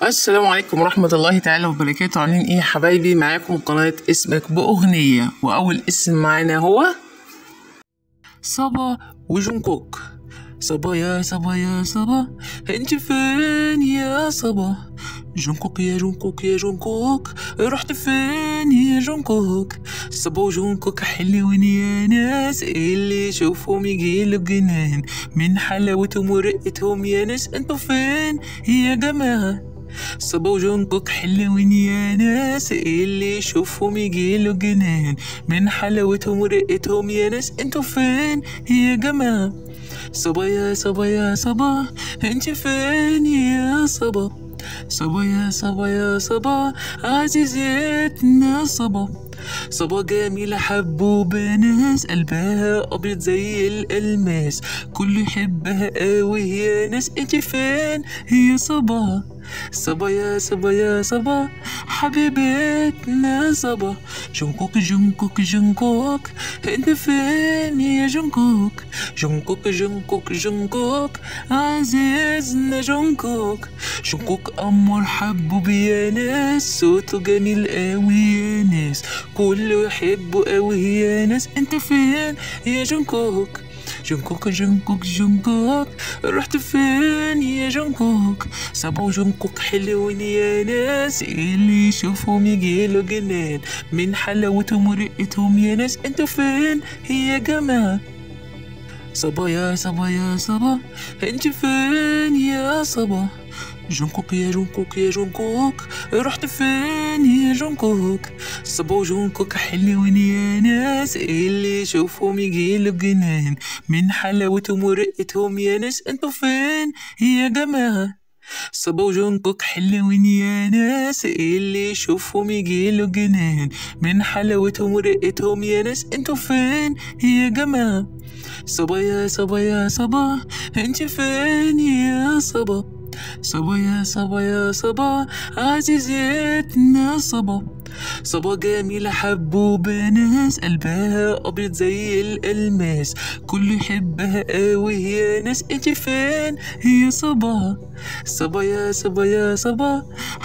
السلام عليكم ورحمة الله تعالى وبركاته عاملين ايه يا حبايبي معاكم قناة اسمك بأغنية وأول اسم معانا هو صبا وجونكوك صبا يا صبا يا صبا انت فين يا صبا جونكوك يا جونكوك يا جونكوك رحت فين يا جونكوك صبا وجونكوك حلوين يا ناس اللي يشوفهم يجيله جنان من حلاوتهم ورقتهم يا ناس انتوا فين يا جماعة صبا وجونكوك حلوين يا ناس اللي يشوفهم يجيله جنان من حلاوتهم ورقتهم يا ناس انتوا فين يا جماعة صبا يا صبا يا صبا انت فين يا صبا صبا يا صبا يا صبا عزيزتنا صبا صبا جميلة حبوبة ناس قلبها أبيض زي الألماس كله يحبها قوي يا ناس انت فين يا صبا صبا يا صبا يا صبا حبيبتنا صبا جونكوك جونكوك جونكوك انت فين يا جونكوك جونكوك جونكوك جونكوك عزيزنا جونكوك جونكوك قمر حبوب يا ناس صوته جميل قوي يا ناس كله يحبه قوي يا ناس انت فين يا جونكوك جونكوك جونكوك جونكوك رحت فين يا جونكوك صبا وجونكوك حلوين يا ناس اللي يشوفهم يجيله جنان من حلاوتهم ورقتهم يا ناس انتوا فين يا جماعة صبا يا صبا يا صبا انت فين يا صبا جونكوك يا جونكوك يا جونكوك رحت فين يا جونكوك صبا وجونكوك حلوين يا ناس اللي يشوفهم يجيله جنان من حلاوتهم ورقتهم يا ناس انتوا فين يا جماعة صبا وجونكوك حلوين يا ناس اللي يشوفهم يجيله جنان من حلاوتهم ورقتهم يا ناس انتوا فين يا جماعة صبا يا صبا يا صبا انت فين يا صبا صبا يا صبا يا صبا عزيزتنا صبا صبا جميلة حبوبة ناس قلبها أبيض زي الألماس كله يحبها قوي يا ناس انت فين يا صبا صبا يا صبا يا صبا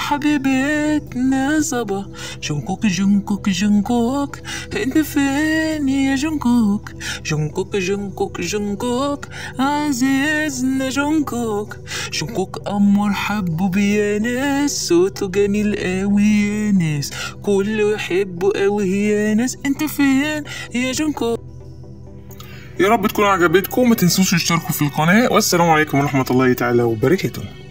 حبيبتنا صبا جونكوك جونكوك جونكوك انت فين يا جونكوك جونكوك جونكوك جونكوك عزيزنا جونكوك جونكوك قمر حبوب يا ناس صوته جميل قوي يا ناس كله يحبه قوي يا ناس انت فين يا جونكوك يا رب تكون عجبتكم ما تنسوش تشتركوا في القناة والسلام عليكم ورحمة الله تعالى وبركاته